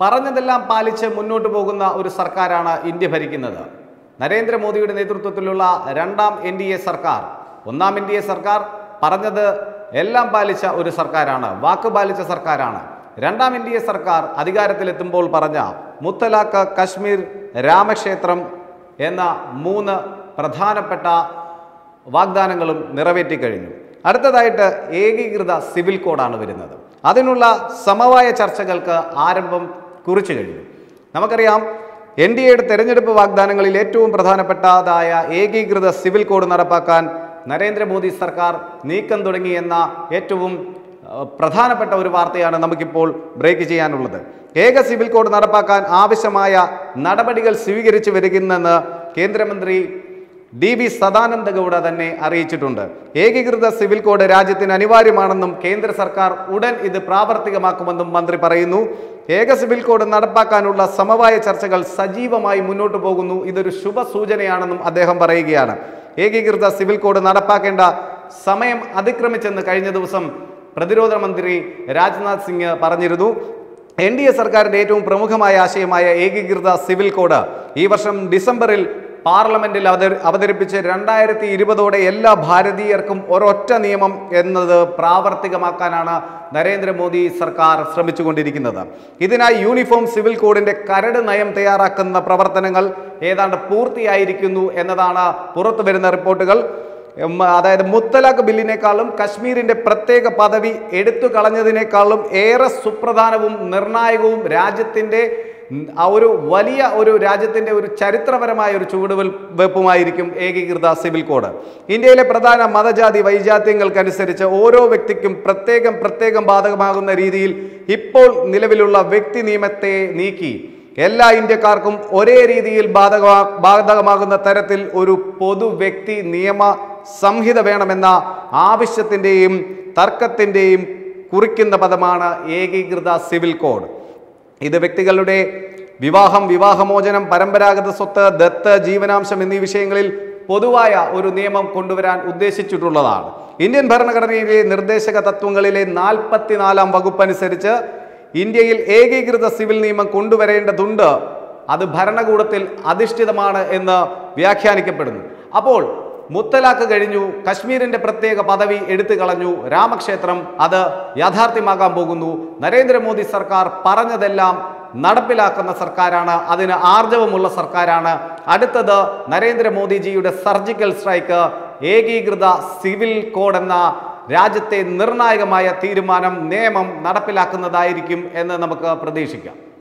പറഞ്ഞതെല്ലാം പാലിച്ച് മുന്നോട്ട് പോകുന്ന ഒരു സർക്കാരാണ് ഇന്ത്യ ഭരിക്കുന്നത് നരേന്ദ്രമോദിയുടെ നേതൃത്വത്തിലുള്ള രണ്ടാം എൻ ഡി എ സർക്കാർ ഒന്നാം എൻ ഡി എ സർക്കാർ പറഞ്ഞത് എല്ലാം പാലിച്ച ഒരു സർക്കാരാണ് വാക്ക് പാലിച്ച സർക്കാരാണ് രണ്ടാം എൻ ഡി എ സർക്കാർ അധികാരത്തിലെത്തുമ്പോൾ പറഞ്ഞ മുത്തലാഖ് കശ്മീർ രാമക്ഷേത്രം എന്ന മൂന്ന് പ്രധാനപ്പെട്ട വാഗ്ദാനങ്ങളും നിറവേറ്റി കഴിഞ്ഞു അടുത്തതായിട്ട് ഏകീകൃത സിവിൽ കോഡാണ് വരുന്നത് അതിനുള്ള സമവായ ചർച്ചകൾക്ക് ആരംഭം കുറിച്ചു കഴിഞ്ഞു നമുക്കറിയാം എൻ ഡി എയുടെ തെരഞ്ഞെടുപ്പ് വാഗ്ദാനങ്ങളിൽ ഏറ്റവും പ്രധാനപ്പെട്ടതായ ഏകീകൃത സിവിൽ കോഡ് നടപ്പാക്കാൻ നരേന്ദ്രമോദി സർക്കാർ നീക്കം തുടങ്ങി എന്ന ഏറ്റവും ഏഹ്, പ്രധാനപ്പെട്ട ഒരു വാർത്തയാണ് നമുക്കിപ്പോൾ ബ്രേക്ക് ചെയ്യാനുള്ളത് ഏക സിവിൽ കോഡ് നടപ്പാക്കാൻ ആവശ്യമായ നടപടികൾ സ്വീകരിച്ചു വരികയെന്ന് കേന്ദ്രമന്ത്രി ഡി വി സദാനന്ദ ഗൗഡ തന്നെ അറിയിച്ചിട്ടുണ്ട് ഏകീകൃത സിവിൽ കോഡ് രാജ്യത്തിന് അനിവാര്യമാണെന്നും കേന്ദ്ര സർക്കാർ ഉടൻ ഇത് പ്രാവർത്തികമാക്കുമെന്നും മന്ത്രി പറയുന്നു ഏക സിവിൽ കോഡ് നടപ്പാക്കാനുള്ള സമവായ ചർച്ചകൾ സജീവമായി മുന്നോട്ട് പോകുന്നു ഇതൊരു ശുഭ സൂചനയാണെന്നും അദ്ദേഹം പറയുകയാണ് ഏകീകൃത സിവിൽ കോഡ് നടപ്പാക്കേണ്ട സമയം അതിക്രമിച്ചെന്ന് കഴിഞ്ഞ ദിവസം പ്രതിരോധ മന്ത്രി രാജ്നാഥ് സിംഗ് പറഞ്ഞിരുന്നു എൻ ഡി എ സർക്കാരിന്റെ ഏറ്റവും പ്രമുഖമായ ആശയമായ ഏകീകൃത സിവിൽ കോഡ് ഈ വർഷം ഡിസംബറിൽ പാർലമെന്റിൽ അവതരി അവതരിപ്പിച്ച് രണ്ടായിരത്തി ഇരുപതോടെ എല്ലാ ഭാരതീയർക്കും ഒരൊറ്റ നിയമം എന്നത് പ്രാവർത്തികമാക്കാനാണ് നരേന്ദ്രമോദി സർക്കാർ ശ്രമിച്ചുകൊണ്ടിരിക്കുന്നത് ഇതിനായി യൂണിഫോം സിവിൽ കോഡിന്റെ കരട് നയം തയ്യാറാക്കുന്ന പ്രവർത്തനങ്ങൾ ഏതാണ്ട് പൂർത്തിയായിരിക്കുന്നു എന്നതാണ് പുറത്തു വരുന്ന റിപ്പോർട്ടുകൾ ഉം, അതായത് മുത്തലാഖ് ബില്ലിനേക്കാളും കശ്മീരിന്റെ പ്രത്യേക പദവി എടുത്തു കളഞ്ഞതിനേക്കാളും ഏറെ സുപ്രധാനവും നിർണായകവും രാജ്യത്തിന്റെ ഉം, ആ ഒരു വലിയ ഒരു രാജ്യത്തിന്റെ ഒരു ചരിത്രപരമായ ഒരു ചുവടുവെൽ വെപ്പുമായിരിക്കും ഏകീകൃത സിവിൽ കോഡ് ഇന്ത്യയിലെ പ്രധാന മതജാതി വൈജാത്യങ്ങൾക്കനുസരിച്ച് ഓരോ വ്യക്തിക്കും പ്രത്യേകം പ്രത്യേകം ബാധകമാകുന്ന രീതിയിൽ ഇപ്പോൾ നിലവിലുള്ള വ്യക്തി നിയമത്തെ നീക്കി എല്ലാ ഇന്ത്യക്കാർക്കും ഒരേ രീതിയിൽ ബാധകമാ ബാധകമാകുന്ന തരത്തിൽ ഒരു പൊതു വ്യക്തി നിയമ സംഹിത വേണമെന്ന ആവശ്യത്തിൻ്റെയും തർക്കത്തിൻ്റെയും കുറിക്കുന്ന പദമാണ് ഏകീകൃത സിവിൽ കോഡ് ഇത് വ്യക്തികളുടെ വിവാഹം വിവാഹമോചനം പരമ്പരാഗത സ്വത്ത് ദത്ത് ജീവനാംശം എന്നീ വിഷയങ്ങളിൽ പൊതുവായ ഒരു നിയമം കൊണ്ടുവരാൻ ഉദ്ദേശിച്ചിട്ടുള്ളതാണ് ഇന്ത്യൻ ഭരണഘടനയിലെ നിർദ്ദേശക തത്വങ്ങളിലെ നാൽപ്പത്തിനാലാം വകുപ്പ് അനുസരിച്ച് ഇന്ത്യയിൽ ഏകീകൃത സിവിൽ നിയമം കൊണ്ടുവരേണ്ടതുണ്ട് അത് ഭരണകൂടത്തിൽ അധിഷ്ഠിതമാണ് എന്ന് വ്യാഖ്യാനിക്കപ്പെടുന്നു അപ്പോൾ മുത്തലാഖ് കഴിഞ്ഞു കശ്മീരിന്റെ പ്രത്യേക പദവി എടുത്തു കളഞ്ഞു രാമക്ഷേത്രം അത് യാഥാർത്ഥ്യമാകാൻ പോകുന്നു നരേന്ദ്രമോദി സർക്കാർ പറഞ്ഞതെല്ലാം നടപ്പിലാക്കുന്ന സർക്കാരാണ് അതിന് ആർജവമുള്ള സർക്കാരാണ് അടുത്തത് നരേന്ദ്രമോദിജിയുടെ സർജിക്കൽ സ്ട്രൈക്ക് ഏകീകൃത സിവിൽ കോഡ് എന്ന രാജ്യത്തെ നിർണായകമായ തീരുമാനം നിയമം നടപ്പിലാക്കുന്നതായിരിക്കും എന്ന് നമുക്ക് പ്രതീക്ഷിക്കാം